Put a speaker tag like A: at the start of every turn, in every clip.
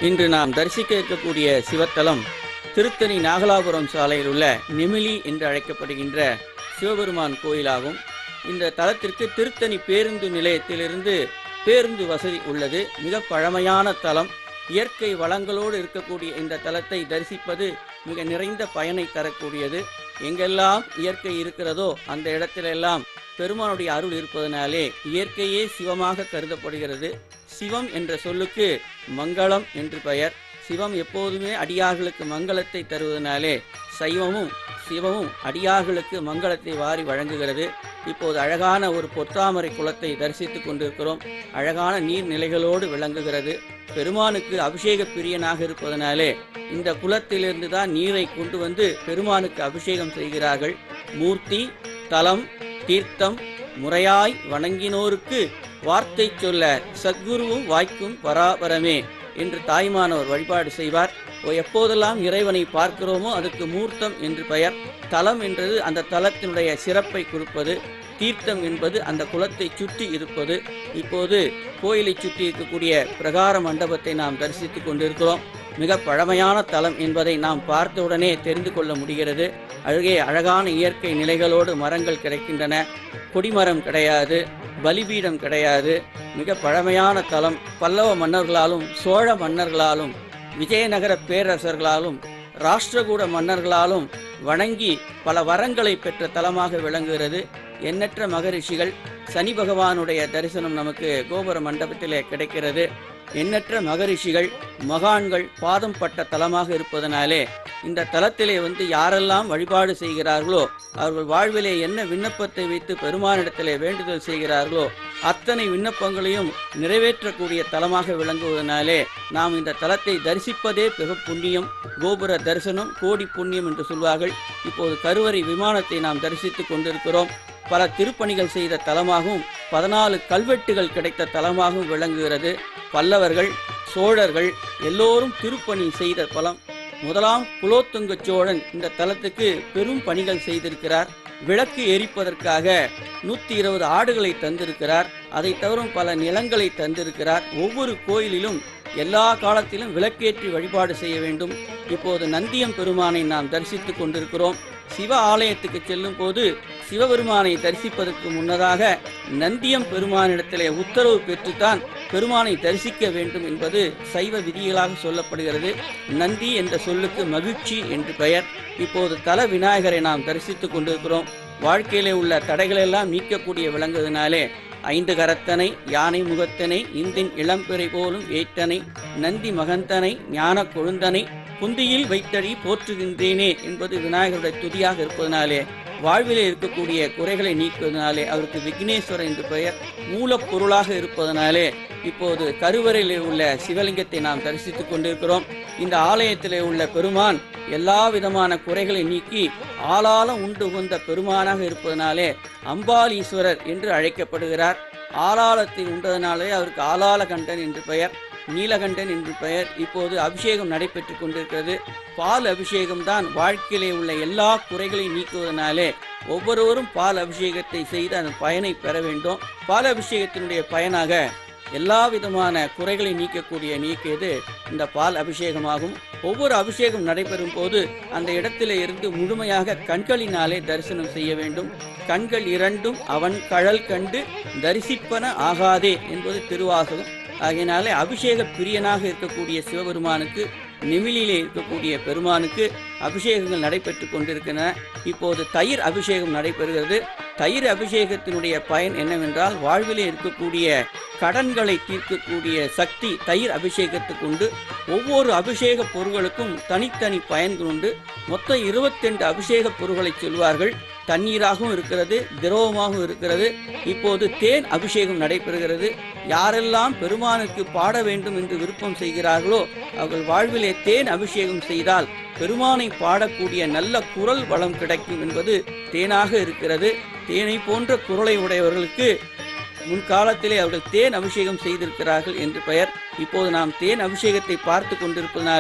A: இன்று நாம் தரிசிக்க இருக்கக்கூடிய சிவத்தலம் திருத்தணி நாகலாபுரம் சாலையில் உள்ள நெமிலி என்று அழைக்கப்படுகின்ற சிவபெருமான் கோயிலாகும் இந்த தலத்திற்கு திருத்தணி பேருந்து நிலையத்திலிருந்து பேருந்து வசதி உள்ளது மிக பழமையான தலம் இயற்கை வளங்களோடு இருக்கக்கூடிய இந்த தலத்தை தரிசிப்பது மிக நிறைந்த பயனை தரக்கூடியது எங்கெல்லாம் இயற்கை இருக்கிறதோ அந்த இடத்திலெல்லாம் பெருமானுடைய அருள் இருப்பதனாலே இயற்கையே சிவமாக கருதப்படுகிறது சிவம் என்ற சொல்லுக்கு மங்களம் என்று பெயர் சிவம் எப்போதுமே அடியார்களுக்கு மங்களத்தை தருவதனாலே சைவமும் சிவமும் அடியார்களுக்கு மங்களத்தை வாரி வழங்குகிறது இப்போது அழகான ஒரு பொத்தாமரை குளத்தை தரிசித்துக் கொண்டிருக்கிறோம் அழகான நீர்நிலைகளோடு விளங்குகிறது பெருமானுக்கு அபிஷேக பிரியனாக இருப்பதனாலே இந்த குளத்திலிருந்து தான் நீரை கொண்டு வந்து பெருமானுக்கு அபிஷேகம் செய்கிறார்கள் மூர்த்தி தலம் தீர்த்தம் முறையாய் வணங்கினோருக்கு வார்த்தை சொல்ல சத்குருவும் வாய்க்கும் பராபரமே என்று தாய்மானவர் வழிபாடு செய்வார் ஓ, எப்போதெல்லாம் இறைவனை பார்க்கிறோமோ அதுக்கு மூர்த்தம் என்று பெயர் தலம் என்றது அந்த தலத்தினுடைய சிறப்பை குறிப்பது தீர்த்தம் என்பது அந்த குலத்தை சுற்றி இருப்பது இப்போது கோயிலை சுற்றி இருக்கக்கூடிய பிரகார மண்டபத்தை நாம் தரிசித்துக் கொண்டிருக்கிறோம் மிக பழமையான தலம் என்பதை நாம் பார்த்தவுடனே தெரிந்து கொள்ள முடிகிறது அழகே அழகான இயற்கை நிலைகளோடு மரங்கள் கிடைக்கின்றன கொடிமரம் கிடையாது பலிபீடம் கிடையாது மிக பழமையான தலம் பல்லவ மன்னர்களாலும் சோழ மன்னர்களாலும் விஜயநகர பேரரசர்களாலும் ராஷ்டிரகூட மன்னர்களாலும் வணங்கி பல வரங்களை பெற்ற தலமாக விளங்குகிறது எண்ணற்ற மகரிஷிகள் சனி பகவானுடைய தரிசனம் நமக்கு கோபுர மண்டபத்திலே கிடைக்கிறது எண்ணற்ற மகரிஷிகள் மகான்கள் பாதம் பட்ட தலமாக இருப்பதனாலே இந்த தலத்திலே வந்து யாரெல்லாம் வழிபாடு செய்கிறார்களோ அவர்கள் வாழ்விலே என்ன விண்ணப்பத்தை வைத்து பெருமானிடத்திலே வேண்டுதல் செய்கிறார்களோ அத்தனை விண்ணப்பங்களையும் நிறைவேற்றக்கூடிய தலமாக விளங்குவதனாலே நாம் இந்த தலத்தை தரிசிப்பதே மிக புண்ணியம் கோபுர தரிசனம் கோடி புண்ணியம் என்று சொல்வார்கள் இப்போது கருவறை விமானத்தை நாம் தரிசித்துக் கொண்டிருக்கிறோம் பல திருப்பணிகள் செய்த தலமாகவும் பதினாலு கல்வெட்டுகள் கிடைத்த தலமாகவும் விளங்குகிறது பல்லவர்கள் சோழர்கள் எல்லோரும் திருப்பணி செய்த தலம் முதலாம் குலோத்துங்க சோழன் இந்த தலத்துக்கு பெரும் பணிகள் செய்திருக்கிறார் விளக்கு எரிப்பதற்காக நூத்தி இருபது ஆடுகளை தந்திருக்கிறார் அதை தவிர பல நிலங்களை தந்திருக்கிறார் ஒவ்வொரு கோயிலிலும் எல்லா காலத்திலும் விளக்கேற்றி வழிபாடு செய்ய வேண்டும் இப்போது நந்தியம் பெருமானை நாம் தரிசித்துக் கொண்டிருக்கிறோம் சிவ ஆலயத்துக்கு செல்லும் போது சிவபெருமானை தரிசிப்பதற்கு முன்னதாக நந்தியம் பெருமானிடத்திலே உத்தரவு பெற்றுத்தான் பெருமானை தரிசிக்க வேண்டும் என்பது சைவ விதிகளாக சொல்லப்படுகிறது நந்தி என்ற சொல்லுக்கு மகிழ்ச்சி என்று பெயர் இப்போது தல விநாயகரை நாம் தரிசித்துக் கொண்டிருக்கிறோம் வாழ்க்கையிலே உள்ள தடைகளெல்லாம் நீக்கக்கூடிய விளங்குவதனாலே ஐந்து கரத்தனை யானை முகத்தனை இந்தின் இளம்பிறை போலும் ஏற்றனை நந்தி மகந்தனை ஞான கொழுந்தனை புந்தியில் வைத்தடி போற்றுகின்றேனே என்பது விநாயகருடைய துதியாக இருப்பதனாலே வாழ்விலே இருக்கக்கூடிய குறைகளை நீக்குவதனாலே அவருக்கு விக்னேஸ்வரர் என்று பெயர் மூலப்பொருளாக இருப்பதனாலே இப்போது கருவறையிலே உள்ள சிவலிங்கத்தை நாம் தரிசித்துக் கொண்டிருக்கிறோம் இந்த ஆலயத்திலே உள்ள பெருமான் எல்லா விதமான குறைகளை நீக்கி ஆளாலம் உண்டு உகந்த பெருமானாக இருப்பதனாலே அம்பாலீஸ்வரர் என்று அழைக்கப்படுகிறார் ஆளாளத்தை உண்டதனாலே அவருக்கு ஆளாள கண்டன் என்று பெயர் நீலகண்டன் என்று பெயர் இப்போது அபிஷேகம் நடைபெற்றுக் கொண்டிருக்கிறது பால் அபிஷேகம் தான் வாழ்க்கையிலே உள்ள எல்லா குறைகளையும் நீக்குவதனாலே ஒவ்வொருவரும் பால் அபிஷேகத்தை செய்து அந்த பயனை பெற வேண்டும் பால் அபிஷேகத்தினுடைய பயனாக எல்லா விதமான குறைகளை நீக்கக்கூடிய நீக்கியது இந்த பால் அபிஷேகமாகும் ஒவ்வொரு அபிஷேகம் நடைபெறும் போது அந்த இடத்திலே இருந்து முழுமையாக கண்களினாலே தரிசனம் செய்ய வேண்டும் கண்கள் இரண்டும் அவன் கழல் கண்டு தரிசிப்பன ஆகாதே என்பது திருவாசகம் ஆகையினாலே அபிஷேக பிரியனாக இருக்கக்கூடிய சிவபெருமானுக்கு நெமிலிலே இருக்கக்கூடிய பெருமானுக்கு அபிஷேகங்கள் நடைபெற்று கொண்டிருக்கின்றன இப்போது தயிர் அபிஷேகம் நடைபெறுகிறது தயிர் அபிஷேகத்தினுடைய பயன் என்னவென்றால் வாழ்விலே இருக்கக்கூடிய கடன்களை தீர்க்கக்கூடிய சக்தி தயிர் அபிஷேகத்துக்கு உண்டு ஒவ்வொரு அபிஷேக பொருள்களுக்கும் தனித்தனி பயன்கள் உண்டு மொத்தம் இருபத்தெண்டு அபிஷேக பொருள்களை சொல்வார்கள் தண்ணீராகவும் இருக்கிறது திரவமாகவும் இருக்கிறது இப்போது தேன் அபிஷேகம் நடைபெறுகிறது யாரெல்லாம் பெருமானுக்கு பாட வேண்டும் என்று விருப்பம் செய்கிறார்களோ அவர்கள் வாழ்விலே தேன் அபிஷேகம் செய்தால் பெருமானை பாடக்கூடிய நல்ல குரல் வளம் கிடைக்கும் என்பது தேனாக இருக்கிறது தேனை போன்ற குரலை உடையவர்களுக்கு முன்காலத்திலே அவர்கள் தேன் அபிஷேகம் செய்திருக்கிறார்கள் என்று பெயர் இப்போது நாம் தேன் அபிஷேகத்தை பார்த்து கொண்டிருப்பதனாலே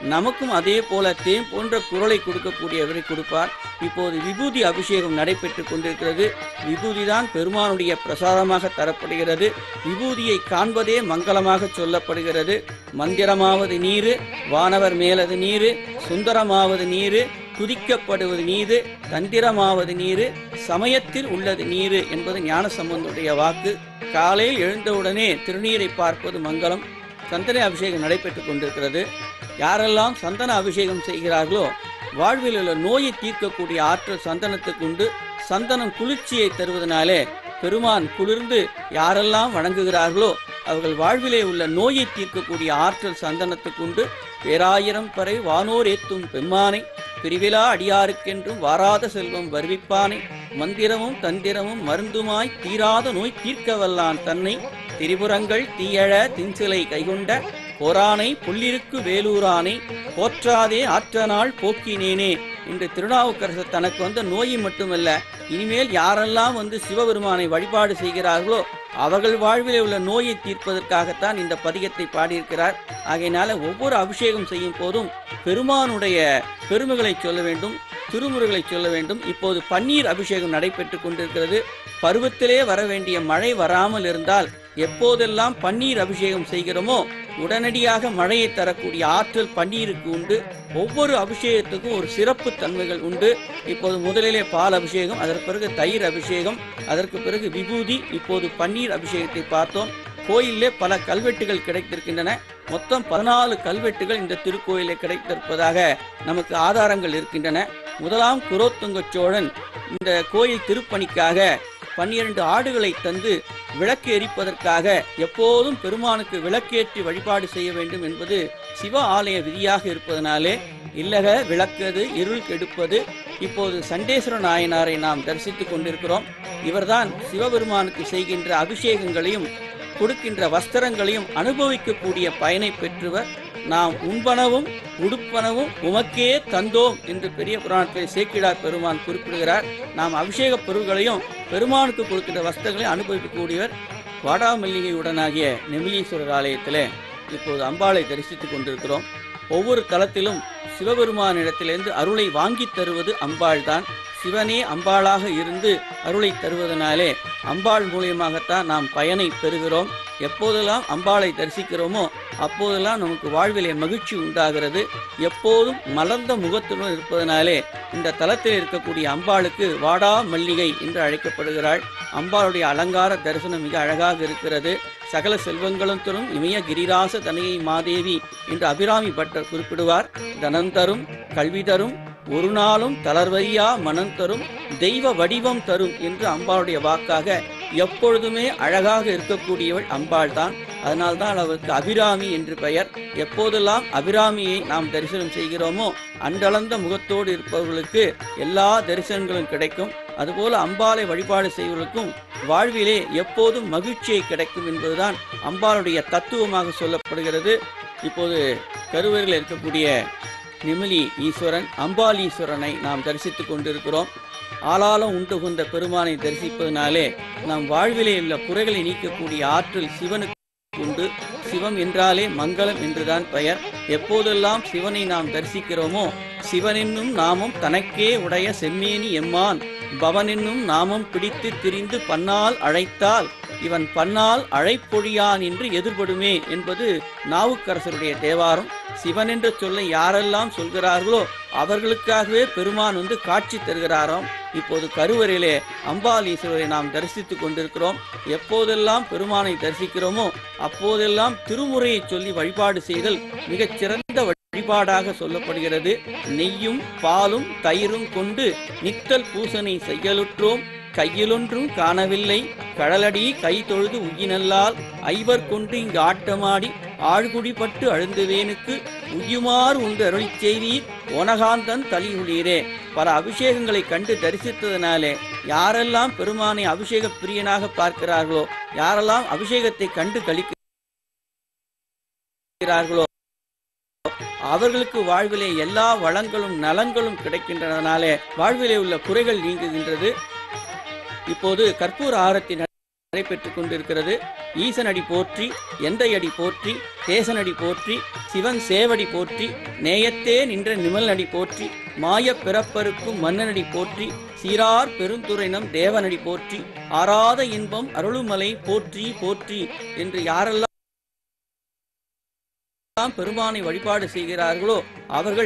A: நமக்கும் அதே போல தேன் போன்ற குரலை கொடுக்கக்கூடியவரை கொடுப்பார் இப்போது விபூதி அபிஷேகம் நடைபெற்றுக் கொண்டிருக்கிறது விபூதி தான் பெருமானுடைய பிரசாதமாக தரப்படுகிறது விபூதியை காண்பதே மங்களமாக சொல்லப்படுகிறது மந்திரமாவது நீரு வானவர் மேலது நீரு சுந்தரமாவது நீரு துதிக்கப்படுவது நீரு தந்திரமாவது நீரு சமயத்தில் உள்ளது நீரு என்பது ஞான சம்பந்தனுடைய வாக்கு காலையில் எழுந்தவுடனே திருநீரை பார்ப்பது மங்களம் சந்தன அபிஷேகம் நடைபெற்றுக் கொண்டிருக்கிறது யாரெல்லாம் சந்தன அபிஷேகம் செய்கிறார்களோ வாழ்வில் உள்ள நோயை தீர்க்கக்கூடிய ஆற்றல் சந்தனத்துக்கு உண்டு சந்தனம் குளிர்ச்சியை தருவதனாலே பெருமான் குளிர்ந்து யாரெல்லாம் வணங்குகிறார்களோ அவர்கள் வாழ்விலே உள்ள நோயை தீர்க்கக்கூடிய ஆற்றல் சந்தனத்துக்கு உண்டு பேராயிரம் பறை வானோர் ஏத்தும் பெம்மானை பிரிவிலா அடியாருக்கென்றும் வாராத செல்வம் வருவிப்பானை மந்திரமும் தந்திரமும் மருந்துமாய் தீராத நோய் தீர்க்க வல்லான் தன்னை திரிபுரங்கள் தீயழ தின்சிலை கைகொண்ட போரானை புள்ளிருக்கு வேலூரானை போற்றாதே ஆற்றனாள் போக்கினேனே என்று திருநாவுக்கரசர் தனக்கு வந்த நோயை மட்டுமல்ல இனிமேல் யாரெல்லாம் வந்து சிவபெருமானை வழிபாடு செய்கிறார்களோ அவர்கள் வாழ்விலே உள்ள நோயை தீர்ப்பதற்காகத்தான் இந்த பதிகத்தை பாடியிருக்கிறார் ஆகையினால ஒவ்வொரு அபிஷேகம் செய்யும் போதும் பெருமானுடைய பெருமைகளை சொல்ல வேண்டும் திருமுறைகளை சொல்ல வேண்டும் இப்போது பன்னீர் அபிஷேகம் நடைபெற்றுக் கொண்டிருக்கிறது பருவத்திலே வர வேண்டிய மழை வராமல் இருந்தால் எப்போதெல்லாம் பன்னீர் அபிஷேகம் செய்கிறோமோ உடனடியாக மழையை தரக்கூடிய ஆற்றல் பன்னீருக்கு உண்டு ஒவ்வொரு அபிஷேகத்துக்கும் ஒரு சிறப்பு தன்மைகள் உண்டு இப்போது முதலிலே பால் அபிஷேகம் அதற்கு பிறகு தயிர் அபிஷேகம் அதற்கு பிறகு விபூதி இப்போது பன்னீர் அபிஷேகத்தை பார்த்தோம் கோயிலே பல கல்வெட்டுகள் கிடைத்திருக்கின்றன மொத்தம் பதினாலு கல்வெட்டுகள் இந்த திருக்கோயிலே கிடைத்திருப்பதாக நமக்கு ஆதாரங்கள் இருக்கின்றன முதலாம் குரோத்துங்க சோழன் இந்த கோயில் திருப்பணிக்காக பன்னிரண்டு ஆடுகளை தந்து விளக்கு எரிப்பதற்காக எப்போதும் பெருமானுக்கு விளக்கேற்றி வழிபாடு செய்ய வேண்டும் என்பது சிவ ஆலய விதியாக இருப்பதனாலே இல்லக விளக்கது இருள் கெடுப்பது இப்போது சண்டேஸ்வர நாயனாரை நாம் தரிசித்துக் கொண்டிருக்கிறோம் இவர்தான் சிவபெருமானுக்கு செய்கின்ற அபிஷேகங்களையும் கொடுக்கின்ற வஸ்திரங்களையும் அனுபவிக்கக்கூடிய பயனை பெற்றவர் நாம் உண்பனவும் உடுப்பனவும் உமக்கே தந்தோம் என்று பெரிய புராணத்தில் சேக்கிடார் பெருமான் குறிப்பிடுகிறார் நாம் அபிஷேக பொருள்களையும் பெருமானுக்கு கொடுக்கின்ற வஸ்திரங்களையும் அனுபவிக்கக்கூடியவர் வாடாமல்லிகையுடனாகிய நெமிலீஸ்வரர் ஆலயத்தில் இப்போது அம்பாளை தரிசித்துக் கொண்டிருக்கிறோம் ஒவ்வொரு தலத்திலும் சிவபெருமானிடத்திலிருந்து அருளை வாங்கித் தருவது அம்பாள்தான் சிவனே அம்பாளாக இருந்து அருளை தருவதனாலே அம்பாள் மூலியமாகத்தான் நாம் பயனை பெறுகிறோம் எப்போதெல்லாம் அம்பாளை தரிசிக்கிறோமோ அப்போதெல்லாம் நமக்கு வாழ்விலே மகிழ்ச்சி உண்டாகிறது எப்போதும் மலர்ந்த முகத்துடன் இருப்பதனாலே இந்த தலத்தில் இருக்கக்கூடிய அம்பாளுக்கு வாடா மல்லிகை என்று அழைக்கப்படுகிறாள் அம்பாளுடைய அலங்கார தரிசனம் மிக அழகாக இருக்கிறது சகல செல்வங்களும் தரும் இமய கிரிராச தனையை மாதேவி என்று அபிராமி பட்டர் குறிப்பிடுவார் தனம் தரும் கல்வி தரும் ஒரு நாளும் தளர்வையா மனம் தரும் தெய்வ வடிவம் தரும் என்று அம்பாளுடைய வாக்காக எப்பொழுதுமே அழகாக இருக்கக்கூடியவள் அம்பாள் தான் அதனால்தான் அவருக்கு அபிராமி என்று பெயர் எப்போதெல்லாம் அபிராமியை நாம் தரிசனம் செய்கிறோமோ அண்டளந்த முகத்தோடு இருப்பவர்களுக்கு எல்லா தரிசனங்களும் கிடைக்கும் அதுபோல அம்பாளை வழிபாடு செய்வர்களுக்கும் வாழ்விலே எப்போதும் மகிழ்ச்சியை கிடைக்கும் என்பதுதான் அம்பாளுடைய தத்துவமாக சொல்லப்படுகிறது இப்போது கருவறையில் இருக்கக்கூடிய நிமிலி ஈஸ்வரன் அம்பாலீஸ்வரனை நாம் தரிசித்துக் கொண்டிருக்கிறோம் ஆளாலும் உண்டு கொண்ட பெருமானை தரிசிப்பதனாலே நம் வாழ்விலே உள்ள குறைகளை நீக்கக்கூடிய ஆற்றல் சிவனுக்கு உண்டு சிவம் என்றாலே மங்களம் என்றுதான் பெயர் எப்போதெல்லாம் சிவனை நாம் தரிசிக்கிறோமோ சிவனென்னும் நாமம் தனக்கே உடைய செம்மேனி எம்மான் பவனென்னும் நாமம் பிடித்து திரிந்து பன்னால் அழைத்தால் இவன் பன்னால் அழைப்பொழியான் என்று எதிர்படுமே என்பது நாவுக்கரசருடைய தேவாரம் சிவன் என்ற சொல்லை யாரெல்லாம் சொல்கிறார்களோ அவர்களுக்காகவே பெருமான் வந்து காட்சி தருகிறாராம் இப்போது கருவறையிலே அம்பாலீஸ்வரரை நாம் தரிசித்துக் கொண்டிருக்கிறோம் எப்போதெல்லாம் பெருமானை தரிசிக்கிறோமோ அப்போதெல்லாம் திருமுறையை சொல்லி வழிபாடு செய்தல் மிகச் சிறந்த வழிபாடாக சொல்லப்படுகிறது நெய்யும் பாலும் தயிரும் கொண்டு நித்தல் பூசனை செய்யலுற்றோம் கையிலொன்றும் காணவில்லை கடலடி கை தொழுது உயினல்லால் ஐவர் கொண்டு இங்கு ஆட்டமாடி ஆழ்குடிப்பட்டு அழுந்துவேனுக்கு உய்யுமாறு உண்டு அருளிச் செய்வீர் ஓனகாந்தன் தலியுளீரே பல அபிஷேகங்களை கண்டு தரிசித்ததனாலே யாரெல்லாம் பெருமானை அபிஷேக பிரியனாக பார்க்கிறார்களோ யாரெல்லாம் அபிஷேகத்தை கண்டு கழிக்கிறார்களோ அவர்களுக்கு வாழ்விலே எல்லா வளங்களும் நலங்களும் கிடைக்கின்றதனாலே வாழ்விலே உள்ள குறைகள் நீங்குகின்றது இப்போது கற்பூர ஆரத்தி நடைபெற்றுக் கொண்டிருக்கிறது ஈசனடி போற்றி எந்தையடி போற்றி தேசனடி போற்றி சிவன் சேவடி போற்றி நேயத்தே நின்ற நிமலனடி போற்றி மாயப் பிறப்பருக்கும் மன்னனடி போற்றி சீரார் பெருந்துரைனம் தேவனடி போற்றி ஆறாத இன்பம் அருளுமலை போற்றி போற்றி என்று யாரெல்லாம் பெருமானை வழிபாடு செய்கிறார்களோ அவர்கள்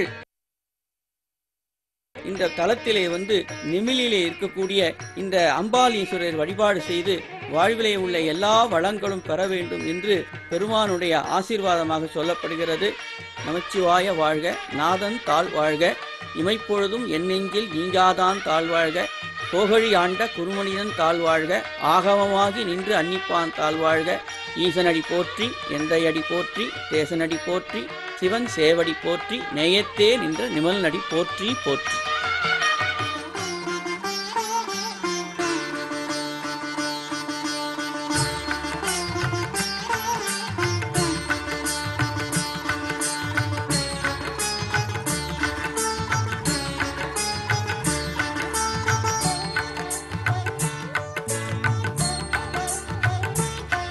A: இந்த தலத்திலே வந்து நிமிலிலே இருக்கக்கூடிய இந்த அம்பாலீஸ்வரர் வழிபாடு செய்து வாழ்விலே உள்ள எல்லா வளங்களும் பெற வேண்டும் என்று பெருமானுடைய ஆசீர்வாதமாக சொல்லப்படுகிறது நமச்சிவாய வாழ்க நாதன் தாழ் வாழ்க இமைப்பொழுதும் என் நெஞ்சில் ஈங்காதான் தாழ்வாழ்க கோகழி ஆண்ட குருமனிதன் தாழ்வாழ்க ஆகவமாகி நின்று அன்னிப்பான் தாழ்வாழ்க ஈசனடி போற்றி எந்தையடி போற்றி தேசனடி போற்றி சிவன் சேவடி போற்றி நேயத்தே நின்ற நிமலனடி போற்றி போற்றி